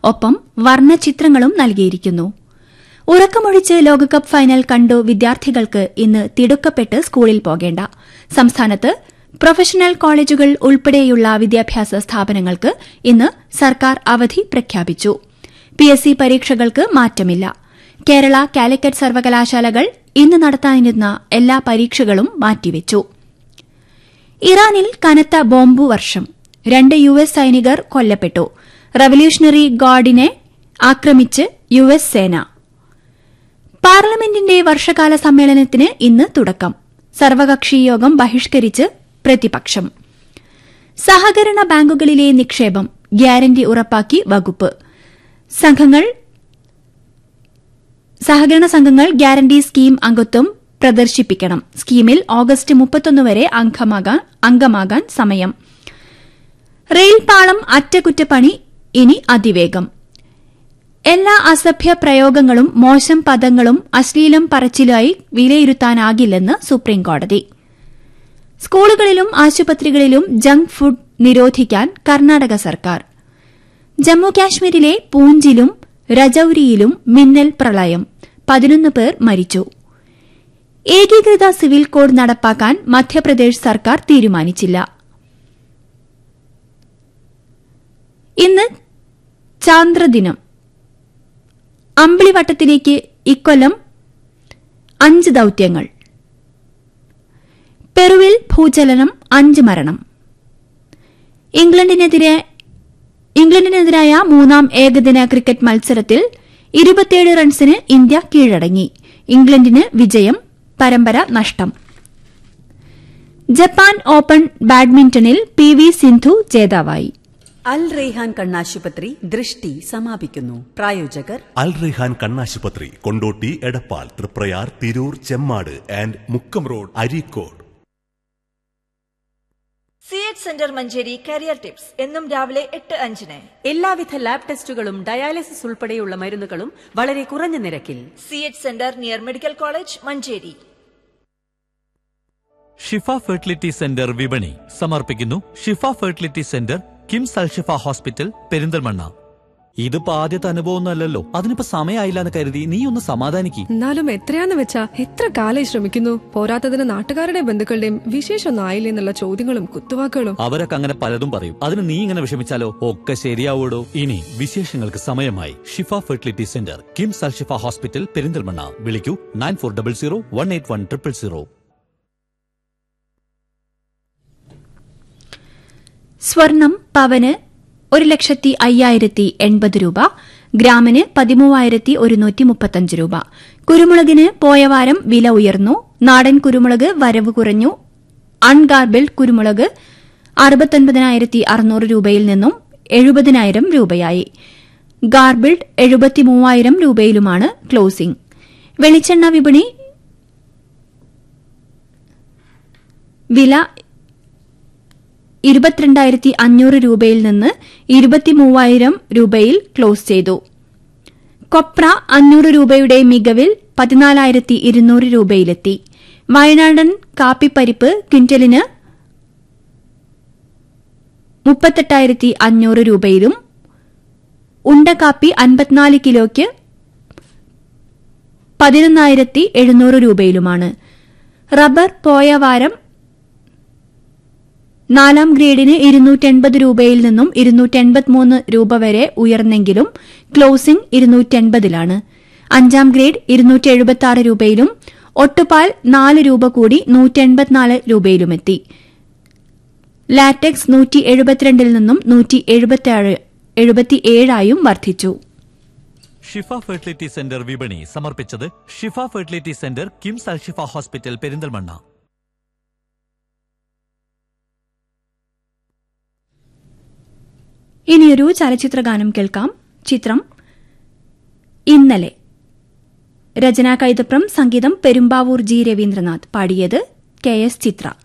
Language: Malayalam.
ഒപ്പം വർണ്ണചിത്രങ്ങളും നൽകിയിരിക്കുന്നു ഉറക്കമൊഴിച്ച് ലോകകപ്പ് ഫൈനൽ കണ്ടു വിദ്യാർത്ഥികൾക്ക് ഇന്ന് തിടുക്കപ്പെട്ട് സ്കൂളിൽ പോകേണ്ട സംസ്ഥാനത്ത് പ്രൊഫഷണൽ കോളേജുകൾ ഉൾപ്പെടെയുള്ള വിദ്യാഭ്യാസ സ്ഥാപനങ്ങൾക്ക് ഇന്ന് സർക്കാർ അവധി പ്രഖ്യാപിച്ചു പി എസ് സി പരീക്ഷകൾക്ക് മാറ്റമില്ല കേരള കാലിക്കറ്റ് സർവകലാശാലകൾ ഇന്ന് നടത്താനിരുന്ന എല്ലാ പരീക്ഷകളും മാറ്റിവെച്ചു ഇറാനിൽ കനത്ത ബോംബു വർഷം രണ്ട് യു എസ് സൈനികർ കൊല്ലപ്പെട്ടു റവല്യൂഷണറി ഗാർഡിനെ ആക്രമിച്ച് യു എസ് സേന പാർലമെന്റിന്റെ വർഷകാല സമ്മേളനത്തിന് ഇന്ന് തുടക്കം സർവകക്ഷി യോഗം ബഹിഷ്കരിച്ച് പ്രതിപക്ഷം സഹകരണ ബാങ്കുകളിലെ നിക്ഷേപം ഗ്യാരണ്ടി ഉറപ്പാക്കി വകുപ്പ് സംഘങ്ങൾ സഹകരണ സംഘങ്ങൾ ഗ്യാരണ്ടി സ്കീം അംഗത്വം പ്രദർശിപ്പിക്കണം സ്കീമിൽ ഓഗസ്റ്റ് മുപ്പത്തൊന്ന് വരെ അംഗമാകാൻ സമയം റെയിൽ പാളം അറ്റകുറ്റപ്പണി ഇനി അതിവേഗം എല്ലാ അസഭ്യ പ്രയോഗങ്ങളും മോശം പദങ്ങളും അശ്ലീലം പറച്ചിലായി വിലയിരുത്താനാകില്ലെന്ന് സുപ്രീംകോടതി സ്കൂളുകളിലും ആശുപത്രികളിലും ജങ്ക് ഫുഡ് നിരോധിക്കാൻ കർണാടക സർക്കാർ ജമ്മുകാശ്മീരിലെ പൂഞ്ചിലും രജൌരിയിലും മിന്നൽ പ്രളയം പതിനൊന്ന് പേർ മരിച്ചു ഏകീകൃത സിവിൽ കോഡ് നടപ്പാക്കാൻ മധ്യപ്രദേശ് സർക്കാർ തീരുമാനിച്ചില്ല ഇന്ന് ചാന്ദ്രദിനം അമ്പിളിവട്ടത്തിലേക്ക് ഇക്കൊല്ലം അഞ്ച് ദൌത്യങ്ങൾ പെറുവിൽ ഭൂചലനം അഞ്ച് മരണം ഇംഗ്ലണ്ടിനെതിരെ ഇംഗ്ലണ്ടിനെതിരായ മൂന്നാം ഏകദിന ക്രിക്കറ്റ് മത്സരത്തിൽ ഇരുപത്തിയേഴ് റൺസിന് ഇന്ത്യ കീഴടങ്ങി ഇംഗ്ലണ്ടിന് വിജയം പരമ്പര നഷ്ടം ജപ്പാൻ ഓപ്പൺ ബാഡ്മിന്റണിൽ പി വി സിന്ധു ജേതാവായി അൽ റെയ്ഹാൻ കണ്ണാശുപത്രി ദൃഷ്ടി സമാപിക്കുന്നു പ്രായോജകർ അൽ റെഹാൻ കണ്ണാശുപത്രി Kondotty Edappal Triprayar Tirur Chemmad and Mukkam road Areekode C H centre Manjeri career tips എന്നും രാവിലെ എട്ട് അഞ്ചിന് എല്ലാവിധ ലാബ് ടെസ്റ്റുകളും ഡയാലിസിസ് ഉൾപ്പെടെയുള്ള മരുന്നുകളും വളരെ കുറഞ്ഞ നിരക്കിൽ C H centre near medical college Manjeri Shifa fertility centre വിപണി സമർപ്പിക്കുന്നു Shifa fertility centre KIMS Alshifa hospital Perinthalmanna ഇതിപ്പോ ആദ്യത്തെ അനുഭവമൊന്നുമല്ലല്ലോ അതിനിപ്പോ സമയമായില്ല എന്ന് കരുതി നീ ഒന്ന് സമാധാനിക്ക് എന്നാലും എത്രയാന്ന് വെച്ചാ എത്ര കാലായി ശ്രമിക്കുന്നു പോരാത്തതിന് നാട്ടുകാരുടെ ബന്ധുക്കളുടെയും വിശേഷമൊന്നും ആയില്ലേ എന്നുള്ള ചോദ്യങ്ങളും കുത്തുവാക്കുകളും അവരൊക്കെ അങ്ങനെ പലതും പറയും അതിന് നീ ഇങ്ങനെ വിഷമിച്ചാലോ ഒക്കെ ശരിയാവൂടോ ഇനി വിശേഷങ്ങൾക്ക് സമയമായി Shifa fertility centre KIMS Alshifa hospital Perinthalmanna വിളിക്കൂ nine four double zero one eight one triple zero സ്വർണം പവന് ഒരു ലക്ഷത്തി അയ്യായിരത്തി എൺപത് രൂപ ഗ്രാമിന് പതിമൂവായിരത്തി ഒരുന്നൂറ്റി മുപ്പത്തഞ്ച് രൂപ കുരുമുളകിന് പോയ വാരം വില ഉയർന്നു നാടൻ കുരുമുളക് വരവ് കുറഞ്ഞു അൺഗാർബിൾഡ് കുരുമുളക് അറുപത്തൊൻപതിനായിരത്തി അറുന്നൂറ് രൂപയിൽ നിന്നും എഴുപതിനായിരം രൂപയായി ഗാർബിൾഡ് എഴുപത്തിമൂവായിരം രൂപയിലുമാണ് ക്ലോസിംഗ് വെളിച്ചെണ്ണ വിപണി വില ഇരുപത്തിരണ്ടായിരത്തി അഞ്ഞൂറ് രൂപയിൽ നിന്ന് ഇരുപത്തിമൂവായിരം രൂപയിൽ ക്ലോസ് ചെയ്തു കൊപ്ര അഞ്ഞൂറ് രൂപയുടെ മികവിൽ പതിനാലായിരത്തി ഇരുന്നൂറ് രൂപയിലെത്തി വയനാടൻ കാപ്പിപ്പരിപ്പ് ക്വിന്റലിന് മുപ്പത്തെട്ടായിരത്തി അഞ്ഞൂറ് രൂപയിലും ഉണ്ടക്കാപ്പി അൻപത്തിനാല് കിലോയ്ക്ക് പതിനൊന്നായിരത്തി എഴുന്നൂറ് രൂപയിലുമാണ് റബ്ബർ പോയ വാരം നാലാം ഗ്രേഡിന് ഇരുന്നൂറ്റെൺപത് രൂപയിൽ നിന്നും ഇരുന്നൂറ്റെൺപത്തിമൂന്ന് രൂപ വരെ ഉയർന്നെങ്കിലും ക്ലോസിംഗ് ഇരുന്നൂറ്റെൺപതിലാണ് അഞ്ചാം ഗ്രേഡ് ഇരുന്നൂറ്റി എഴുപത്തി ആറ് രൂപയിലും ഒട്ടുപാൽ നാല് രൂപ കൂടി നൂറ്റെൺപത്തിനാല് രൂപയിലുമെത്തി ലാറ്റക്സ് നൂറ്റി എഴുപത്തിരണ്ടിൽ നിന്നും നൂറ്റി എഴുപത്തിയേഴായും വർദ്ധിച്ചു ഷിഫ ഫെർട്ടിലിറ്റി സെന്റർ വിപണി സമർപ്പിച്ചത് Shifa fertility centre KIMS Alshifa hospital Perinthalmanna ഇനിയൊരു ചലച്ചിത്രഗാനം കേൾക്കാം ചിത്രം ഇന്നലെ രചനാ കൈതപ്രം സംഗീതം പെരുമ്പാവൂർ ജി രവീന്ദ്രനാഥ് പാടിയത് കെ എസ് ചിത്ര